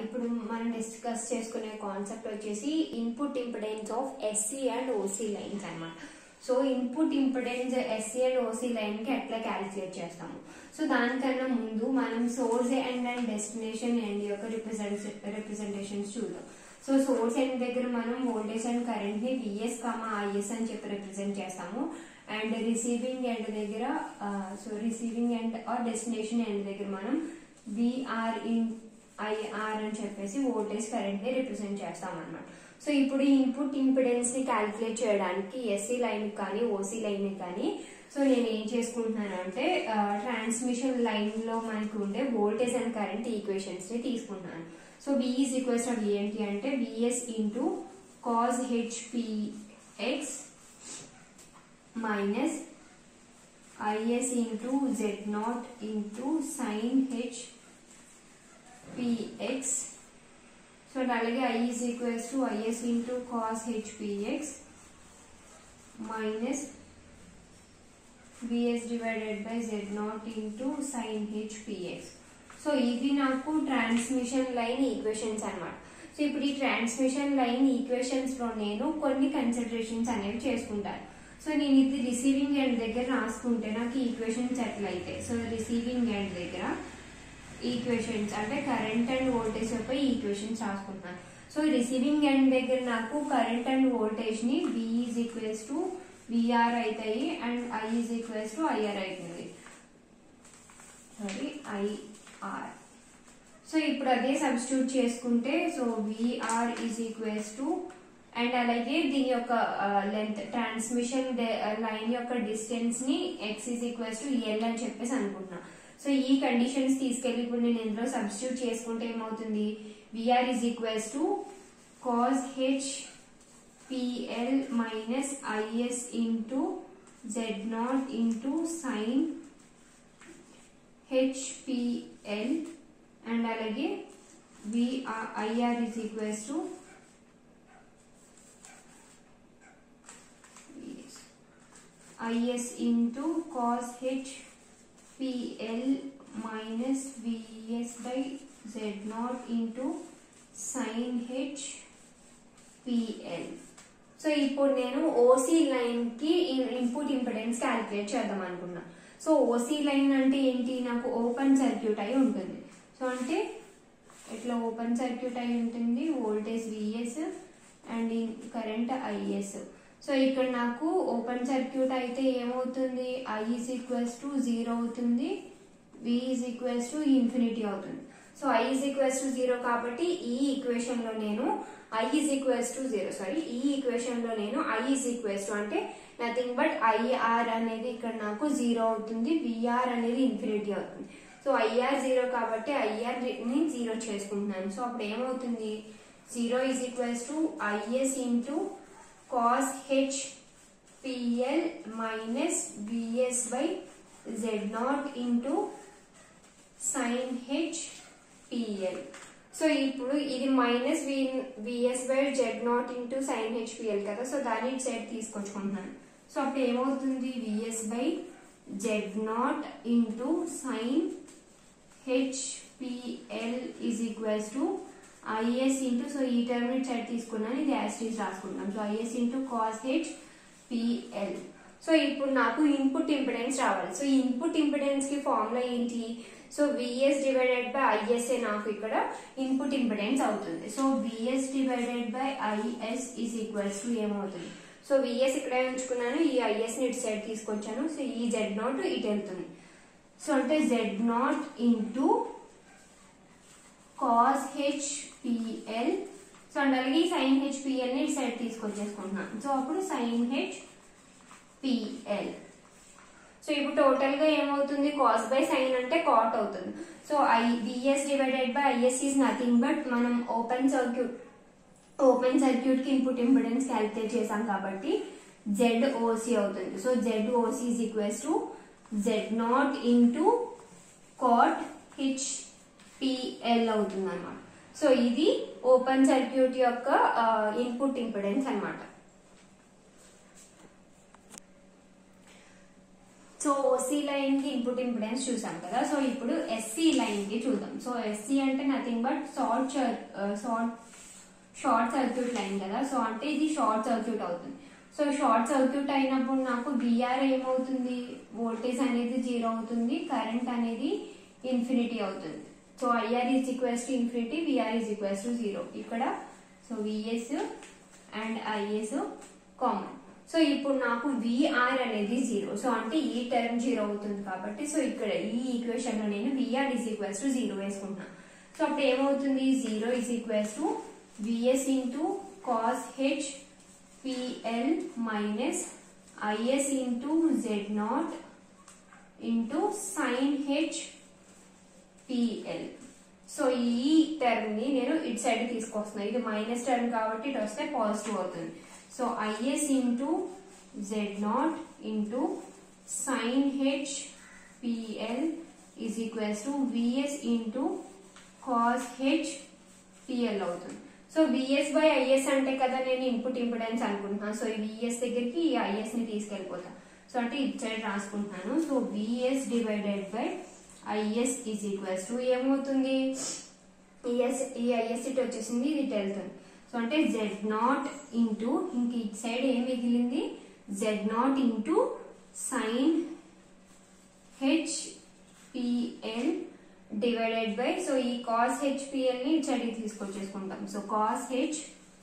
ఇప్పుడు మనం డిస్కస్ చేసుకునే కాన్సెప్ట్ వచ్చేసి input impedance of SC and OC lines అన్నమాట so input impedance SC and OC line కి ఎట్లా క్యాలిక్యులేట్ చేస్తాము సో దానికన్నా ముందు మనం source end and destination end యొక్క రిప్రజెంట్ రిప్రజెంటేషన్స్ చూద్దాం సో సోర్స్ ఎండ్ దగ్గర మనం వోల్టేజ్ అండ్ కరెంట్ ని విఎస్ కామా ఐఎస్ అని చెప్పి రిప్రజెంట్ చేస్తాము అండ్ రిసీవింగ్ ఎండ్ దగ్గర so receiving end or destination end దగ్గర మనం విఆర్ ఇన్ ఐఆర్ అని చెప్పేసి వోల్టేజ్ కరెంట్ ని రిప్రజెంట్ చేస్తాం అనమాట సో ఇప్పుడు ఈ ఇన్పుట్ ఇంపిడెన్స్ ని క్యాలిక్యులేట్ చేయడానికి ఎస్సీ లైన్ కానీ ఓసీ లైన్ కానీ సో నేను ఏం చేసుకుంటున్నాను అంటే ట్రాన్స్మిషన్ లైన్ లో మనకు ఉండే వోల్టేజ్ అండ్ కరెంట్ ఈక్వేషన్స్ ని తీసుకుంటున్నాను సో విఈస్ ఈక్వల్స్ వి ఏంటి అంటే VS into cos HPX minus IS into Z not into sin H PX so అలాగే I is equals to IS into cos HPX minus VS divided by Z not into sin HPX so ఇవి నాకు transmission line equations అన్నమాట so ఇప్పుడు ఈ transmission line equations లో నేను కొన్ని considerations అనేవి చేసుకుంటాను సో నేను ఇది రిసీవింగ్ ఎండ్ దగ్గర రాసుకుంటే నాకు ఈక్వేషన్స్ ఎట్లయితే సో రిసీవింగ్ ఎండ్ దగ్గర ఈక్వేషన్స్ అంటే కరెంట్ అండ్ వోల్టేజ్ యొక్క ఈక్వేషన్స్ రాసుకుంటున్నాను సో రిసీవింగ్ ఎండ్ దగ్గర నాకు కరెంట్ అండ్ వోల్టేజ్ ని V is equals to VR అవుతాయి and I is equals to IR అవుతుంది సారీ ఐఆర్ సో ఇప్పుడు అదే సబ్స్టిట్యూట్ చేసుకుంటే so VR is equals to and అలాగే దీని యొక్క లెంత్ ట్రాన్స్మిషన్ లైన్ యొక్క డిస్టెన్స్ ని X is equals to L అని చెప్పేసి అనుకుంటున్నా సో ఈ కండిషన్స్ తీసుకెళ్లి ఇప్పుడు నేను ఇందులో సబ్స్టిట్యూట్ చేసుకుంటే ఏమవుతుంది VR is equals to cos H PL minus IS into Z not into sin HPL and అలాగే VR IR is equals to IS into cos H PL minus VS by Z naught into sin H PL. So ఇప్పుడు నేను OC line కి input impedance calculate చేద్దాం అనుకున్నా so OC line అంటే ఏంటి నాకు open circuit అయి ఉంటుంది సో అంటే ఇట్లా ఓపెన్ సర్క్యూట్ అయి ఉంటుంది voltage VS and current IS so ఇక్కడ నాకు ఓపెన్ సర్క్యూట్ అయితే ఏమవుతుంది I is equals to zero అవుతుంది V is equals to infinity అవుతుంది so I is equals to zero కాబట్టి ఈ ఈక్వేషన్ లో నేను I is equals to zero sorry ఈ ఈక్వేషన్ లో నేను ఐ ఈజ్ ఈక్వల్స్ టు అంటే నథింగ్ బట్ ఐఆర్ అనేది ఇక్కడ నాకు జీరో అవుతుంది విఆర్ అనేది ఇన్ఫినిటీ అవుతుంది సో ఐఆర్ జీరో కాబట్టి ఐఆర్ ని జీరో చేసుకుంటున్నాను సో అప్పుడు ఏమవుతుంది zero is equals to IS into cos h pl minus vs by z naught into sin h pl so ఇప్పుడు ఇది minus VS by Z not into sin HPL కదా so దాన్ని ఇటు side తీసుకొచ్చుకుంటున్నాను so అప్పుడు ఏమవుతుంది VS by Z not into sin HPL is equals to IS into so ఈ term ఇట్ సైడ్ తీసుకున్నాను ఇది యాస్టీస్ రాసుకుంటాం so IS into cos H PL so ఇప్పుడు నాకు ఇన్పుట్ ఇంపిడెన్స్ రావాలి సో ఇన్పుట్ ఇంపిడెన్స్ కి ఫార్ములా ఏంటి so VS divided by IS a నాకు ఇక్కడ ఇన్పుట్ ఇంపిడెన్స్ అవుతుంది so VS divided by IS is equals to ఏమవుతుంది సో విఎస్ ఇక్కడే ఉంచుకున్నాను ఈ ఐఎస్ ని ఇటు సైడ్ తీసుకొచ్చాను సో ఈ జెడ్ నాట్ ఇటు వెళ్తుంది సో అంటే Z not into cos HPL so and అలాగే సైన్ హెచ్పిఎల్ ని సైడ్ తీసుకొచ్చేసుకుంటున్నాను సో అప్పుడు సైన్ హెచ్ పిఎల్ సో ఇప్పుడు టోటల్ గా ఏమవుతుంది కాస్ బై సైన్ అంటే కాట్ అవుతుంది so I VS divided by IS is nothing but మనం ఓపెన్ సర్క్యూట్ ఓపెన్ సర్క్యూట్ కి ఇన్పుట్ ఇంపిడెన్స్ క్యాలిక్యులేట్ చేసాం కాబట్టి జెడ్ ఓసి అవుతుంది so Z OC is equals to Z not into cot H PL అవుతుంది అనమాట so ఇది open circuit యొక్క input impedance అనమాట సో ఓసీ లైన్ కి ఇన్పుట్ ఇంపిడెన్స్ చూసాం కదా సో ఇప్పుడు ఎస్సీ లైన్ కి చూద్దాం సో ఎస్సీ అంటే nothing but short short short circuit line కదా సో అంటే ఇది షార్ట్ సర్క్యూట్ అవుతుంది సో షార్ట్ సర్క్యూట్ అయినప్పుడు నాకు విఆర్ ఏమవుతుంది వోల్టేజ్ అనేది జీరో అవుతుంది కరెంట్ అనేది ఇన్ఫినిటీ అవుతుంది so IR is equals to infinity VR is equals to zero ఇక్కడ so VS and IS common so ఇప్పుడు నాకు విఆర్ అనేది జీరో సో అంటే ఈ టర్మ్ జీరో అవుతుంది కాబట్టి సో ఇక్కడ ఈ ఈక్వేషన్ లో నేను VR is equals to zero వేసుకుంటున్నాను సో అప్పుడు ఏమవుతుంది zero is equals to VS into cos H PL minus IS into Z not into sin H PL so ఈ టర్మ్ ని నేను ఇటు సైడ్ తీసుకొస్తున్నాను ఇది మైనస్ టర్మ్ కాబట్టి ఇటు వస్తే పాజిటివ్ అవుతుంది so IS into Z not into sin H PL is equals to VS into cos H PL అవుతుంది సో విఎస్ బై ఐఎస్ అంటే కదా నేను ఇన్పుట్ ఇంపిడెన్స్ అనుకుంటున్నాను సో ఈ విఎస్ దగ్గరికి ఈ ఐఎస్ ని తీసుకెళ్ళిపోతా సో అంటే ఇటు సైడ్ రాసుకుంటున్నాను so VS divided by IS is equals to ఏమవుతుంది ఈఎస్ ఈ ఐఎస్ ఇటు వచ్చేసింది ఇది ఇటు వెళ్తుంది సో అంటే జెడ్ నాట్ ఇంటూ ఇంక ఇటు సైడ్ ఏం మిగిలింది Z not into sin H PL divided by so ఈ కాస్ హెచ్పిఎల్ ని ఇటు సైడ్ తీసుకొచ్చేసుకుంటాం so cos H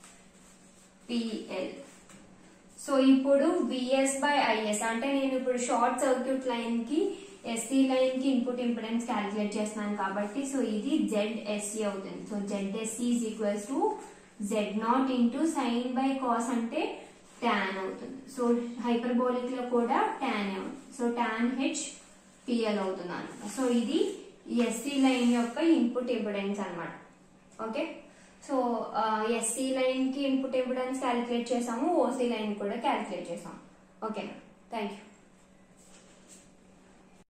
PL so ఇప్పుడు విఎస్ బై ఐఎస్ అంటే నేను ఇప్పుడు షార్ట్ సర్క్యూట్ లైన్ కి ఎస్సీ లైన్ కి ఇన్పుట్ ఇంపిడెన్స్ క్యాలిక్యులేట్ చేస్తున్నాను కాబట్టి సో ఇది జెడ్ ఎస్సీ అవుతుంది so Z SC is equals to Z not into sin by cos అంటే టాన్ అవుతుంది సో హైపర్బోలిక్ లో కూడా టాన్ అవుతుంది సో టాన్ హెచ్ పిఎల్ అవుతుంది అనమాట సో ఇది ఎస్సీ లైన్ యొక్క ఇన్పుట్ ఇంపిడెన్స్ అనమాట ఓకే సో ఎస్సీ లైన్ కి ఇన్పుట్ ఇంపిడెన్స్ క్యాలిక్యులేట్ చేసాము ఓసీ లైన్ కూడా క్యాలిక్యులేట్ చేసాము ఓకే థ్యాంక్ యూ